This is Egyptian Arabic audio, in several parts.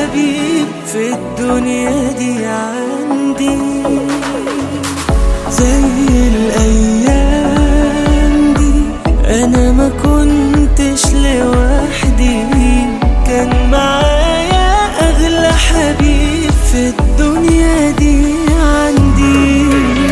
حبيب في الدنيا دي عندي زي الأيام دي أنا ما كنتش لوحدي كان معايا أغلى حبيب في الدنيا دي عندي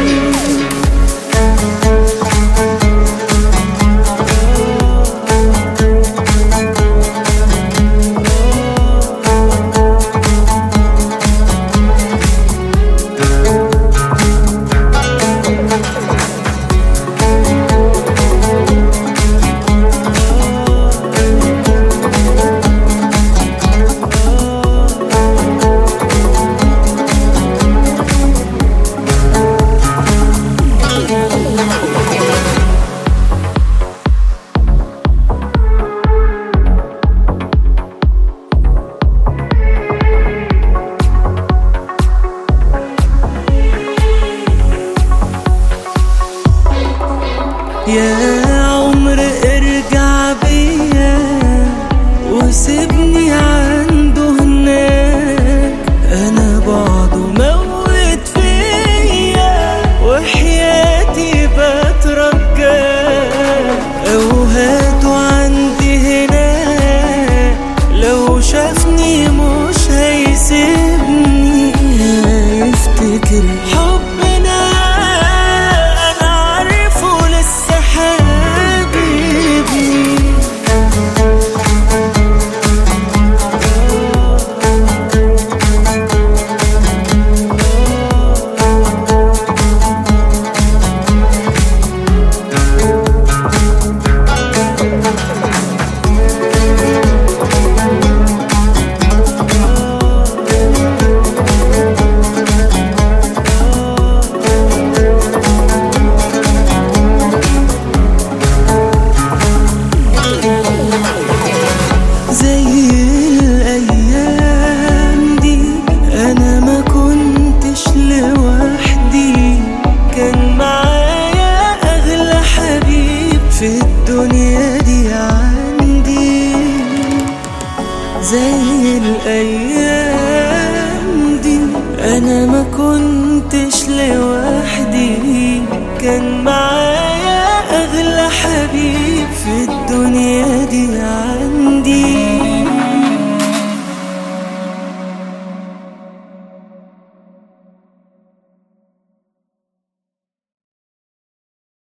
يا عمر ارجع بيا وسيبني عنده هناك انا بعده موت فيا وحياتي بترجاك او هاته عندي هناك لو شافني مش هيسيبني هيفتكر حبنا انا عارفه لسه حبيبي زي الأيام دي أنا ما كنتش لوحدي كان معايا أغلى حبيب في الدنيا دي عندي زي الأيام دي أنا